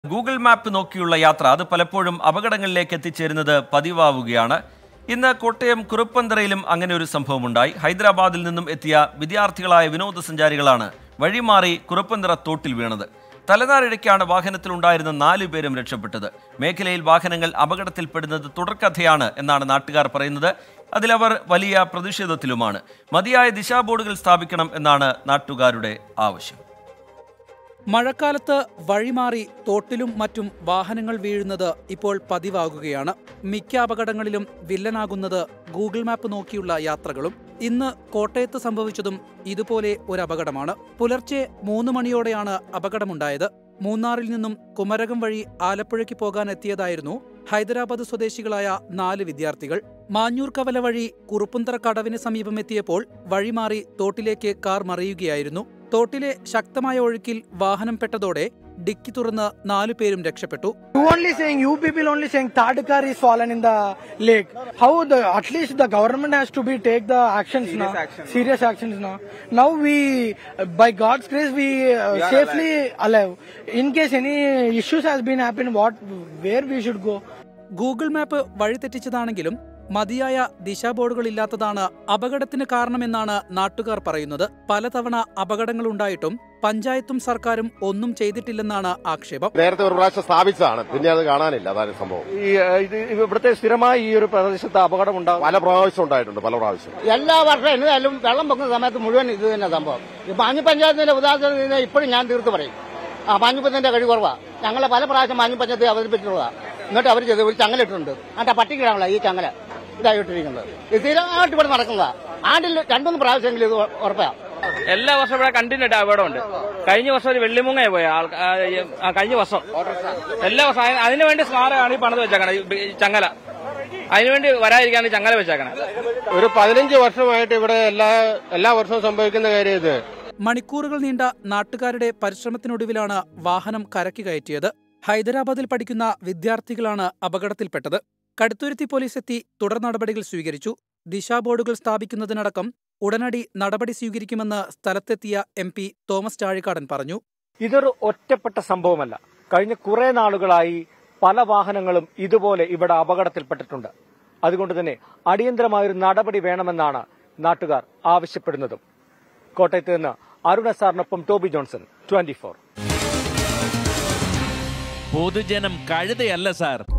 Google map നോക്കിയുള്ള യാത്ര അത് പലപ്പോഴും അപകടങ്ങളിലേക്ക് എത്തിച്ചേരുന്നത് പതിവാവുകയാണ് ഇന്ന് കോട്ടയം കുറുപ്പന്തറയിലും അങ്ങനെ ഒരു സംഭവമുണ്ടായി ഹൈദരാബാദിൽ നിന്നും എത്തിയ വിദ്യാർത്ഥികളായ വിനോദസഞ്ചാരികളാണ് വഴിമാറി കുറുപ്പന്തറ തോട്ടിൽ വീണത് തലനാരിഴയ്ക്കാണ് വാഹനത്തിലുണ്ടായിരുന്ന നാലു പേരും രക്ഷപ്പെട്ടത് മേഖലയിൽ വാഹനങ്ങൾ അപകടത്തിൽപ്പെടുന്നത് തുടർക്കഥയാണ് എന്നാണ് നാട്ടുകാർ പറയുന്നത് അതിലവർ വലിയ പ്രതിഷേധത്തിലുമാണ് മതിയായ ദിശാബോർഡുകൾ സ്ഥാപിക്കണം എന്നാണ് നാട്ടുകാരുടെ ആവശ്യം മഴക്കാലത്ത് വഴിമാറി തോട്ടിലും മറ്റും വാഹനങ്ങൾ വീഴുന്നത് ഇപ്പോൾ പതിവാകുകയാണ് മിക്ക അപകടങ്ങളിലും വില്ലനാകുന്നത് ഗൂഗിൾ മാപ്പ് നോക്കിയുള്ള യാത്രകളും ഇന്ന് കോട്ടയത്ത് സംഭവിച്ചതും ഇതുപോലെ ഒരു അപകടമാണ് പുലർച്ചെ മൂന്ന് മണിയോടെയാണ് അപകടമുണ്ടായത് മൂന്നാറിൽ നിന്നും കുമരകം വഴി ആലപ്പുഴയ്ക്ക് പോകാൻ എത്തിയതായിരുന്നു ഹൈദരാബാദ് സ്വദേശികളായ നാല് വിദ്യാർത്ഥികൾ മാഞ്ഞൂർ കവല വഴി കുറുപ്പുന്തറ കടവിന് സമീപം എത്തിയപ്പോൾ വഴിമാറി തോട്ടിലേക്ക് കാർ മറിയുകയായിരുന്നു തോട്ടിലെ ശക്തമായ ഒഴുക്കിൽ വാഹനം പെട്ടതോടെ ഡിക്കി തുറന്ന് നാലുപേരും രക്ഷപ്പെട്ടു You only saying, you people only saying third car is fallen in the lake. How the, at least the government has to be take the actions now. Serious actions now. Now we, uh, by God's grace, we uh, safely alive. In case any issues has been happened, what, where we should go? Google map വഴിതെറ്റിച്ചതാണെങ്കിലും മതിയായ ദിശാബോർഡുകളില്ലാത്തതാണ് അപകടത്തിന് കാരണമെന്നാണ് നാട്ടുകാർ പറയുന്നത് പലതവണ അപകടങ്ങളുണ്ടായിട്ടും പഞ്ചായത്തും സർക്കാരും ഒന്നും ചെയ്തിട്ടില്ലെന്നാണ് ആക്ഷേപം നേരത്തെ ഒരു പ്രാവശ്യം സ്ഥാപിച്ചതാണ് പിന്നെ അത് കാണാനില്ല അതാണ് സംഭവം ഈ ഏഹ്, ഇത് ഇവിടുത്തെ സ്ഥിരമായി ഈ ഒരു പ്രദേശത്ത് അപകടം ഉണ്ടാകും പല പ്രാവശ്യം ഉണ്ടായിട്ടുണ്ട് പല പ്രാവശ്യം എല്ലാ വർഷവും എന്തായാലും വെള്ളം പൊങ്ങുന്ന സമയത്ത് മുഴുവൻ ഇത് തന്നെ സംഭവം ഈ മാഞ്ഞു പഞ്ചായത്തിന്റെ ഉദാഹരണത്തിന് ഇപ്പോഴും ഞാൻ തീർത്ത് പറയും ആ മാഞ്ഞു പഞ്ചായത്തിന്റെ കഴിവ് കുറവാ ഞങ്ങളെ പല പ്രാവശ്യം മാഞ്ഞു പഞ്ചായത്ത് അവതരിപ്പിച്ചിട്ടുള്ളതാ എന്നിട്ട് അവർ ചെയ്ത് ഒരു ചങ്ങല ഇട്ടിട്ടുണ്ട് എന്നിട്ട് പട്ടിക്കിടാനുള്ള ഈ ചങ്ങല ഇതായിട്ടിരിക്കുന്നത് ഇത് സ്ഥിരമായിട്ട് ഇവിടെ നടക്കുന്നതാ ആണ്ടിൽ രണ്ടൊന്ന് പ്രാവശ്യമെങ്കിലും ഇത് ഉറപ്പാ എല്ലാ വർഷവും ഇവിടെ കണ്ടിന്യൂട്ട് അപകടമുണ്ട് കഴിഞ്ഞ വർഷം ഒരു വെള്ളിമുങ്ങ പോയ ആൾ ആ, ഈ, ആ, കഴിഞ്ഞ വർഷം എല്ലാ വർഷം അതിന് അതിനുവേണ്ടി സ്മാരകമാണ് ഈ പണിത് വെച്ചേക്കണേ ഈ ഈ ചങ്ങല അതിനുവേണ്ടി വരാതിരിക്കാണ് ഈ ചങ്ങല വെച്ചേക്കണേ ഒരു പതിനഞ്ച് വർഷമായിട്ട് ഇവിടെ എല്ലാ എല്ലാ വർഷവും സംഭവിക്കുന്ന കാര്യം ഇത് മണിക്കൂറുകൾ നീണ്ട നാട്ടുകാരുടെ പരിശ്രമത്തിനൊടുവിലാണ് വാഹനം കരയ്ക്ക് കയറ്റിയത് ഹൈദരാബാദിൽ പഠിക്കുന്ന വിദ്യാർത്ഥികളാണ് അപകടത്തിൽപ്പെട്ടത് കടുത്തുരുത്തി പോലീസ് എത്തി തുടർ നടപടികൾ സ്വീകരിച്ചു ദിശാബോർഡുകൾ സ്ഥാപിക്കുന്നതിനടക്കം ഉടനടി നടപടി സ്വീകരിക്കുമെന്ന് സ്ഥലത്തെത്തിയ എം പി തോമസ് ചാഴിക്കാടൻ പറഞ്ഞു ഇതൊരു ഒറ്റപ്പെട്ട സംഭവമല്ല കഴിഞ്ഞ കുറെ നാളുകളായി പല വാഹനങ്ങളും ഇതുപോലെ ഇവിടെ അപകടത്തിൽപ്പെട്ടിട്ടുണ്ട് അതുകൊണ്ട് തന്നെ അടിയന്തരമായൊരു നടപടി വേണമെന്നാണ് നാട്ടുകാർ ആവശ്യപ്പെടുന്നതും കോട്ടയത്ത് നിന്ന് അരുണ സാറിനൊപ്പം ടോബി ജോൺസൺ ട്വന്റി പൊതുജനം കഴുതയല്ല സാർ